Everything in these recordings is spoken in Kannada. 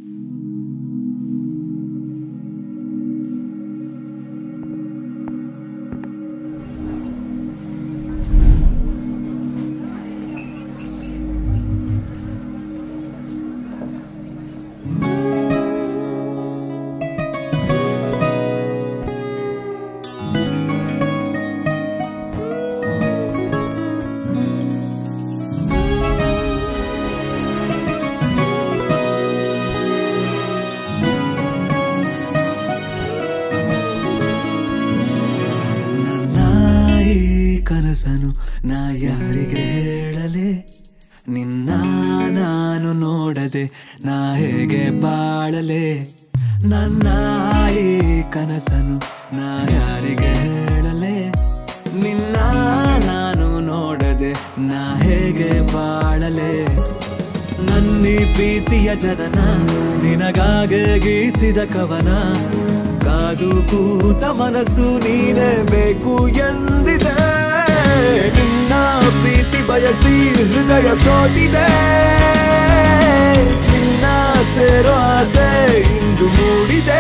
ನನ್ನ ಈ ಕನಸನು ನಾ ಯಾರಿಗೆ ಹೇಳಲೆ ನಿನ್ನ ನಾನು ನೋಡದೆ ನಾ ಹೇಗೆ ಬಾಳಲೆ ನನ್ನ ಈ ಕನಸನು ನಾ ಯಾರಿಗೆ ಹೇಳಲೆ ನಿನ್ನ ನಾನು ನೋಡದೆ ನಾ ಹೇಗೆ ಬಾಳಲೆ ನನ್ನಿ ಪ್ರೀತಿಯ ಜನನ ನಿನಗಾಗೆ ಗೀಚಿದ ಕವನ ಕಾದು ಕೂತ ಮನಸ್ಸು ನೀನೇ ಬೇಕು ಎಂದಿದೆ ನಿನ್ನ ಪ್ರೀತಿ ಬಯಸಿ ಹೃದಯ ಸೋತಿದೆ ನಿನ್ನ ಸೇರೋ ಆಸೆ ಇಂದು ಮೂಡಿದೆ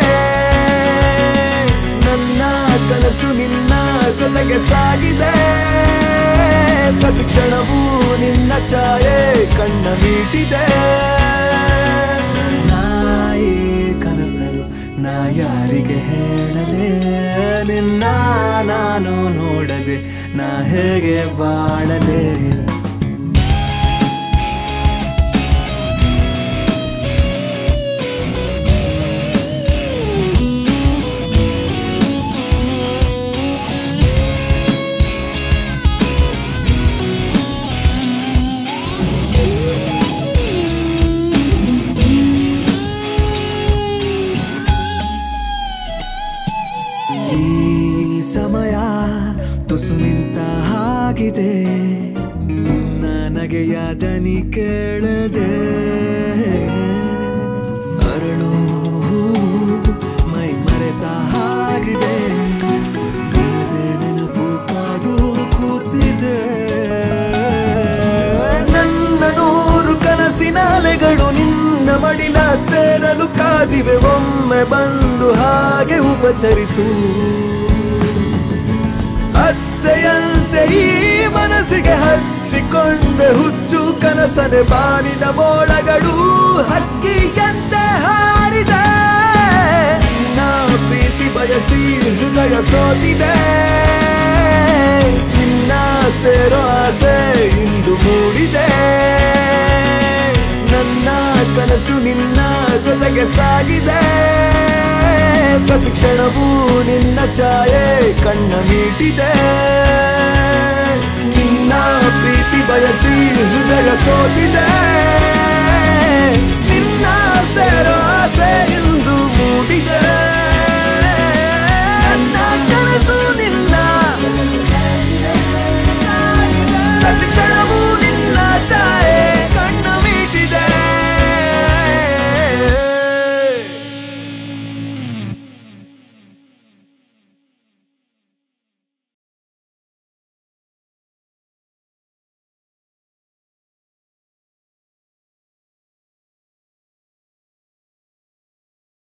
ನನ್ನ ಕನಸು ನಿನ್ನ ಜೊತೆಗೆ ಸಾಗಿದೆ ಪ್ರತಿ ಕ್ಷಣವೂ ನಿನ್ನ ಛಾಯೆ ಕಣ್ಣ ಮೀಟಿದೆ ನಾಯಿ ಕನಸಲು ನಾ ಯಾರಿಗೆ ಹೇಳಲೆ ನಿನ್ನ ನಾನು ನೋಡದೆ ನಾ ಹೇಗೆ ಬಾಳಲೆ ಈ ಸಮಯ ತುಸು ನಿಂತ ಹಾಗಿದೆ ನನಗೆಯ ದನಿ ಕೇಳದೆ ಅರಳು ಹೂವು ಮೈ ಮರೆತ ಹಾಗಿದೆ ನಿನ್ನದೇ ನೆನಪು ಕಾದು ಕೂತಿದೆ ನನ್ನ ನೂರು ಕನಸಿನ ಅಲೆಗಳು ನಿನ್ನ ಮಡಿಲ ಸೇರಲು ಕಾದಿವೆ ಒಮ್ಮೆ ಬಂದು ಹಾಗೆ ಉಪಚರಿಸು ಅಚ್ಚೆಯಂತೆ ಈ ಮನಸ್ಸಿಗೆ ಹಚ್ಚಿಕೊಂಡೆ ಹುಚ್ಚು ಕನಸನೆ ಬಾನಿನ ಮೋಡಗಳು ಹಕ್ಕಿಯಂತೆ ಹಾರಿದೆ ನಾ ಪ್ರೀತಿ ಬಯಸಿ ಹೃದಯ ಸೋತಿದೆ ನಿನ್ನ ಸೇರೋ ಆಸೆ ಇಂದು ಮೂಡಿದೆ ನನ್ನ ಕನಸು ನಿನ್ನ ಜೊತೆಗೆ ಸಾಗಿದೆ ಪ್ರತಿ ಕ್ಷಣವೂ ನಿನ್ನ ಛಾಯೆ ಕಣ್ಣ ಮೀಟಿದೆ ನಿನ್ನ ಪ್ರೀತಿ ಬಯಸಿ ಹೃದಯ ಸೋತಿದೆ ನಿನ್ನ ಸೇರೋ ಆಸೆ ಇಂದು ಮೂಡಿದೆ